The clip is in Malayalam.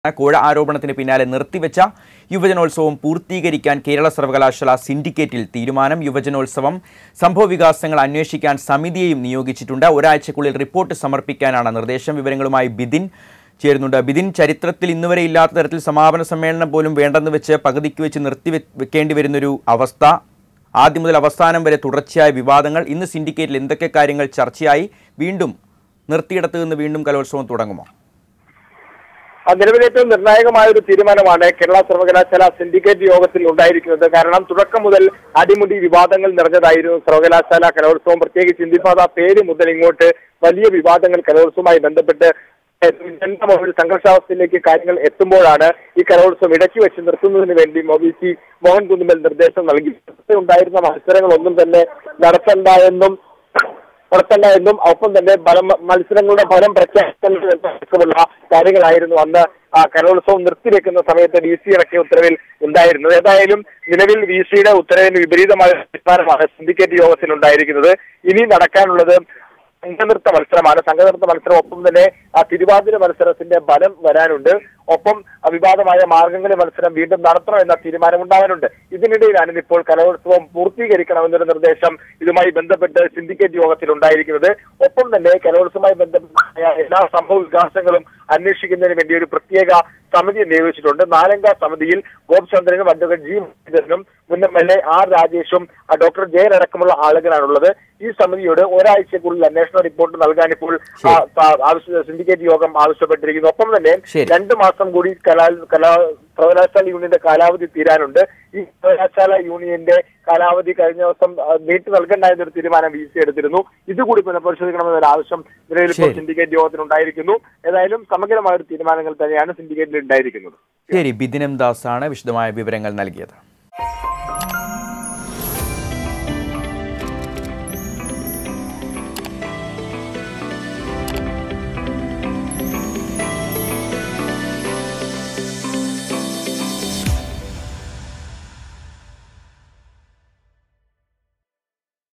കോഴ ആരോപണത്തിന് പിന്നാലെ നിർത്തിവെച്ച യുവജനോത്സവം പൂർത്തീകരിക്കാൻ കേരള സർവകലാശാല സിൻഡിക്കേറ്റിൽ തീരുമാനം യുവജനോത്സവം സംഭവവികാസങ്ങൾ അന്വേഷിക്കാൻ സമിതിയെയും നിയോഗിച്ചിട്ടുണ്ട് ഒരാഴ്ചക്കുള്ളിൽ റിപ്പോർട്ട് സമർപ്പിക്കാനാണ് നിർദ്ദേശം വിവരങ്ങളുമായി ബിദിൻ ചേരുന്നുണ്ട് ബിദിൻ ചരിത്രത്തിൽ ഇന്നുവരെ ഇല്ലാത്ത തരത്തിൽ സമാപന സമ്മേളനം പോലും വേണ്ടെന്ന് വെച്ച് പകുതിക്ക് വെച്ച് നിർത്തി വെക്കേണ്ടി വരുന്നൊരു അവസ്ഥ ആദ്യം മുതൽ അവസാനം വരെ തുടർച്ചയായ വിവാദങ്ങൾ ഇന്ന് സിൻഡിക്കേറ്റിൽ എന്തൊക്കെ കാര്യങ്ങൾ ചർച്ചയായി വീണ്ടും നിർത്തിയിടത്ത് നിന്ന് വീണ്ടും കലോത്സവം തുടങ്ങുമോ ആ, നിലവിൽ ഏറ്റവും നിർണായകമായ ഒരു തീരുമാനമാണ് കേരള സർവകലാശാല സിൻഡിക്കേറ്റ് യോഗത്തിൽ ഉണ്ടായിരിക്കുന്നത് കാരണം തുടക്കം മുതൽ അടിമുടി വിവാദങ്ങൾ നിറഞ്ഞതായിരുന്നു സർവകലാശാല കലോത്സവം പ്രത്യേകിച്ച് ഇന്ത്യപാത പേര് മുതൽ ഇങ്ങോട്ട് വലിയ വിവാദങ്ങൾ കലോത്സവവുമായി ബന്ധപ്പെട്ട് ജനമായ ഒരു സംഘർഷാവസ്ഥയിലേക്ക് കാര്യങ്ങൾ എത്തുമ്പോഴാണ് ഈ കലോത്സവം ഇടയ്ക്ക് വെച്ച് നിർത്തുന്നതിന് വേണ്ടി ഒ സി മോഹൻ കുന്നുമൽ നിർദ്ദേശം നൽകി ഉണ്ടായിരുന്ന മത്സരങ്ങളൊന്നും തന്നെ നടത്തണ്ട എന്നും നടത്തണ്ട എന്നും ഒപ്പം തന്നെ ഫലം മത്സരങ്ങളുടെ ഫലം പ്രഖ്യാപിക്കുന്നതടക്കമുള്ള കാര്യങ്ങളായിരുന്നു അന്ന് ആ കലോത്സവം നിർത്തിവെക്കുന്ന സമയത്ത് ഡി സി ഇറക്കിയ ഉത്തരവിൽ ഉണ്ടായിരുന്നത് ഏതായാലും നിലവിൽ വി സിയുടെ ഉത്തരവിന് വിപരീതമായ തീരുമാനമാണ് സിൻഡിക്കേറ്റ് യോഗത്തിൽ ഉണ്ടായിരിക്കുന്നത് ഇനി നടക്കാനുള്ളത് സംഘനൃത്ത മത്സരമാണ് സംഘനൃത്ത മത്സരം ഒപ്പം തന്നെ ആ തിരുവാതിര മത്സരത്തിന്റെ ഫലം വരാനുണ്ട് ഒപ്പം അവിവാദമായ മാർഗംകളി മത്സരം വീണ്ടും നടത്തണം എന്ന തീരുമാനം ഉണ്ടാകാനുണ്ട് ഇതിനിടയിലാണ് ഇപ്പോൾ കലോത്സവം പൂർത്തീകരിക്കണമെന്നൊരു നിർദ്ദേശം ഇതുമായി ബന്ധപ്പെട്ട് സിൻഡിക്കേറ്റ് യോഗത്തിൽ ഉണ്ടായിരിക്കുന്നത് ഒപ്പം തന്നെ കലോത്സവവുമായി ബന്ധപ്പെട്ട എല്ലാ സംഭവ വികാസങ്ങളും അന്വേഷിക്കുന്നതിന് വേണ്ടി ഒരു പ്രത്യേക സമിതി നിയോഗിച്ചിട്ടുണ്ട് നാലംഗ സമിതിയിൽ ഗോപചന്ദ്രനും അഡ്വക്കേറ്റ് ജി മുരളീധരനും മുൻ എം എൽ എ ആർ രാജേഷും ആ, ഡോക്ടർ ജയൻ അടക്കമുള്ള ആളുകളാണുള്ളത് ഈ സമിതിയോട് ഒരാഴ്ചക്കുള്ളിൽ അന്വേഷണ റിപ്പോർട്ട് നൽകാൻ ഇപ്പോൾ ആ, ആ, ആവശ്യ സിൻഡിക്കേറ്റ് യോഗം ആവശ്യപ്പെട്ടിരിക്കുന്നു ഒപ്പം തന്നെ ശരി. രണ്ട് മാസം കൂടി കലാ കലാ സർവകലാശാല യൂണിയന്റെ കാലാവധി തീരാനുണ്ട് ഈ സർവകലാശാല യൂണിയന്റെ കാലാവധി കഴിഞ്ഞ ദിവസം ആ, നീട്ടി നൽകേണ്ട എന്നൊരു തീരുമാനം വി സി എടുത്തിരുന്നു ഇതുകൂടി പുനഃപരിശോധിക്കണമെന്നൊരു ആവശ്യം നിലവിൽ ഇപ്പോൾ ശരി. സിൻഡിക്കേറ്റ് യോഗത്തിൽ ഉണ്ടായിരിക്കുന്നു ഏതായാലും സമഗ്രമായ ഒരു തീരുമാനങ്ങൾ തന്നെയാണ് സിൻഡിക്കേറ്റിൽ ഉണ്ടായിരിക്കുന്നത് ശരി ബിദിനം ദാസാണ് വിശദമായ വിവരങ്ങൾ നൽകിയത്